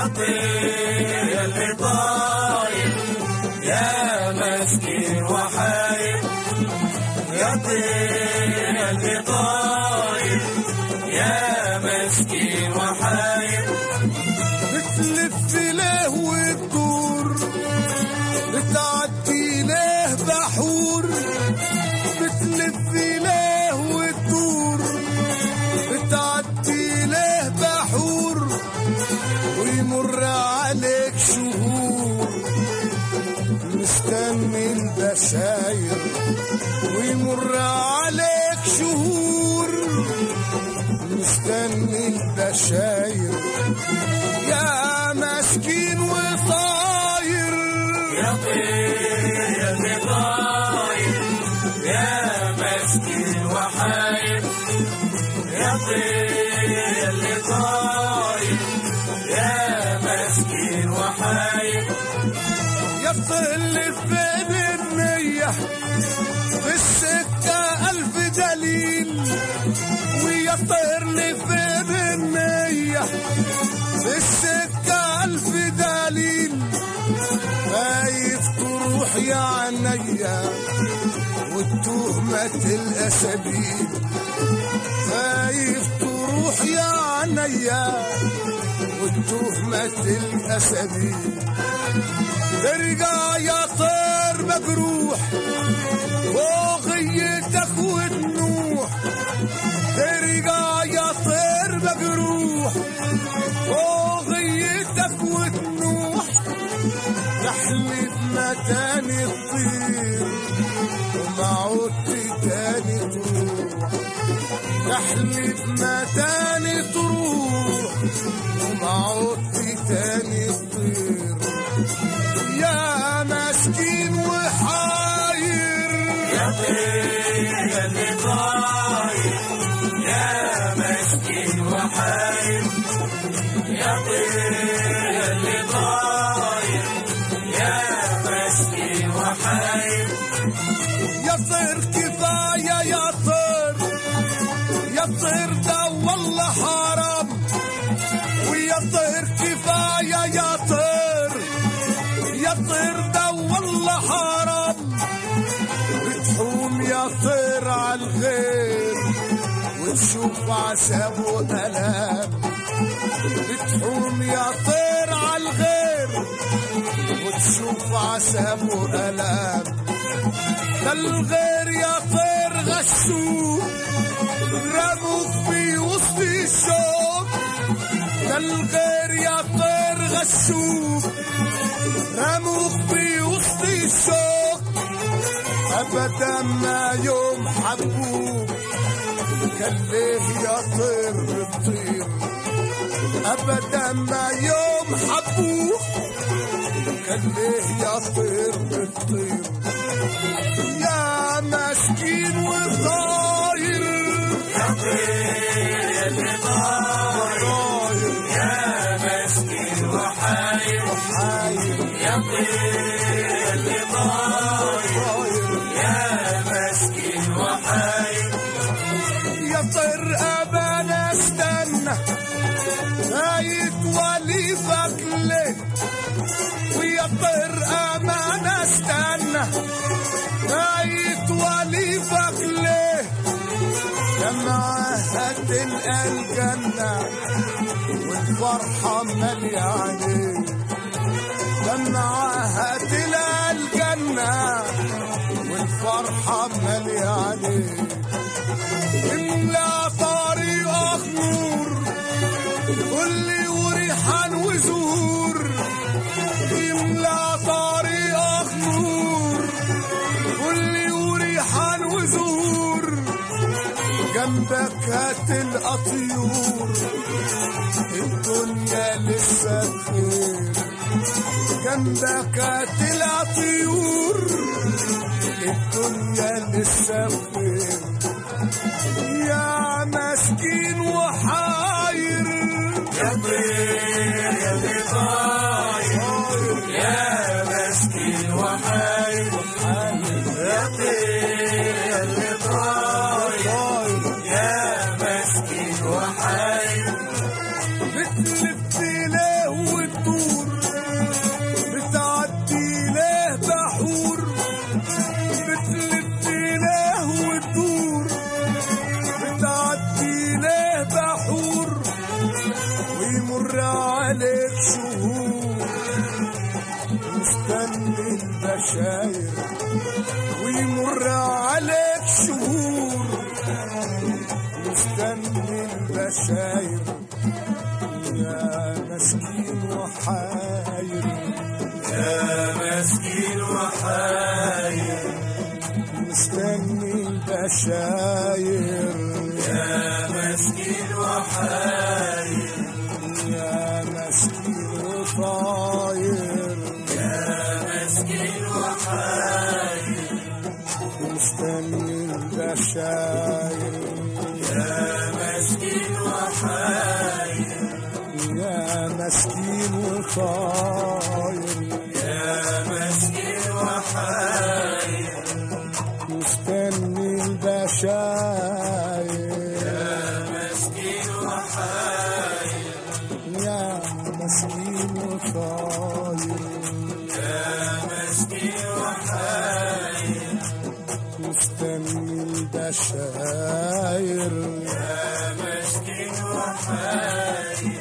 يا طير يا اللي طاير يا مسكين وحاير يا طير يا اللي طاير يا مسكين وحاير بتلف له وتدور بتعدي له بحور بتلف له وتدور بتعدي له بحور ويمر عليك شهور مستني البشاير ويمر عليك شهور مستني البشاير يا مسكين وطاير يا طير يا اللي طاير يا مسكين وحاير يا طير يا اللي طاير يا مسكين وحاير يطل في النية في السكة ألف دليل ويطير لي في النية في السكة ألف دليل خايف تروح يا عينيا والتهمة الأسابيل خايف تروح يا عينيا والتهمة الأسابيل ترجع يا طير مجروح وغيتك وتنوح ترجع يا طير مجروح وغيتك وتنوح تحلف ما تاني تطير وما عدت تاني تروح تحلف ما تاني تروح وما عدت تاني تطير يا مسكين وحاير يا طير يا اللي طاير يا مسكين وحاير يا طير يا اللي طاير يا مسكين وحاير يا طير كفاية يا طير يا طير ده والله حرام ويا طير كفاية يا طير يا طير ده والله حرام بتحوم يا طير على الغير وتشوف عذاب وألام بتحوم يا طير على الغير وتشوف عذاب وألام ده الغير يا طير غشوم رموك في وسط الشوك ده الغير يا طير غشوم رموك في وسط الشوك ابدا ما يوم حبوك كان ليه يا طير بتطير ابدا ما يوم حبوك كان ليه يا طير بتطير يا مسكين وطاير يا طير يا اللي طاير طاير يا مسكين وحاير حاير يا طير يا اللي طاير طاير يا مسكين وحاير يا طير أبانا استنى رايت وليفك ليه ويا طير أمانة استنى رايت وليفك ليه لما هتلقى الجنة والفرحة مالية عليك لما هتلقى الجنة والفرحة مالية عليك املا طريقك نور كل وريحان وزهور املا طريقك نور كل وريحان وزهور جنبك هتلقى طيور الدنيا لسه بخير جنبك هتلقى طيور الدنيا لسه بخير يا مسكين وحاير يا طير يا اللي طاير يا مسكين وحاير يا طير يا اللي طاير يا مسكين وحاير بتلف له البشاير ويمر عليك شهور مستني البشاير يا مسكين وحاير يا مسكين وحاير مستني البشاير يا مسكين وحاير يا مسكين وطاير يا مسكين وحاير مستني البشاير يا مسكين وحاير يا مسكين وطاير يا مسكين وحاير مستني البشاير يا مسكين وحاير يا مسكين وطاير يا مسكين وحاير مستني البشاير يا مسكين وحاير